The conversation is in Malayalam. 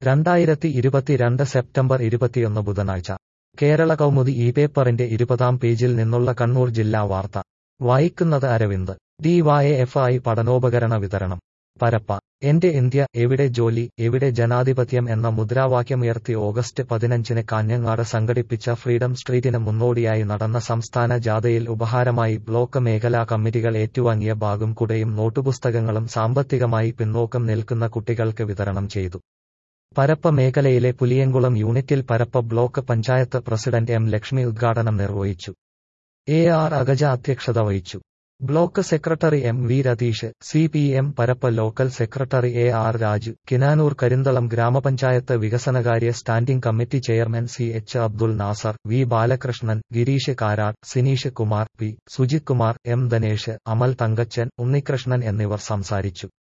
രണ്ടായിരത്തി ഇരുപത്തിരണ്ട് സെപ്റ്റംബർ ഇരുപത്തിയൊന്ന് ബുധനാഴ്ച കേരള കൗമുദി ഈ പേപ്പറിന്റെ ഇരുപതാം പേജിൽ നിന്നുള്ള കണ്ണൂർ ജില്ലാ വാർത്ത വായിക്കുന്നത് അരവിന്ദ് ഡിവൈഎഫ്ഐ പഠനോപകരണ വിതരണം പരപ്പ എന്റെ ഇന്ത്യ എവിടെ ജോലി എവിടെ ജനാധിപത്യം എന്ന മുദ്രാവാക്യമുയർത്തി ഓഗസ്റ്റ് പതിനഞ്ചിന് കാഞ്ഞങ്ങാട് സംഘടിപ്പിച്ച ഫ്രീഡം സ്ട്രീറ്റിന് മുന്നോടിയായി നടന്ന സംസ്ഥാന ജാഥയിൽ ഉപഹാരമായി ബ്ലോക്ക് മേഖലാ കമ്മിറ്റികൾ ഏറ്റുവാങ്ങിയ ബാഗും കുടയും നോട്ടുപുസ്തകങ്ങളും സാമ്പത്തികമായി പിന്നോക്കം നിൽക്കുന്ന കുട്ടികൾക്ക് വിതരണം ചെയ്തു പരപ്പ മേഖലയിലെ പുലിയങ്കുളം യൂണിറ്റിൽ Parappa block panchayat president M Lakshmi ഉദ്ഘാടനം നിർവഹിച്ചു എ ആർ അഗജ അധ്യക്ഷത വഹിച്ചു block secretary M V Ratheesh C P M Parappa local secretary A R Raju Kinanoor Karinthalam ഗ്രാമപഞ്ചായത്ത് വികസനകാര്യ standing committee chairman C H Abdul Nasar V Balakrishnan Gireesh Karat Sineesh Kumar P Sujith Kumar M Dhanesh Amal Thankachan Unnikrishnan എന്നിവർ സംസാരിച്ചു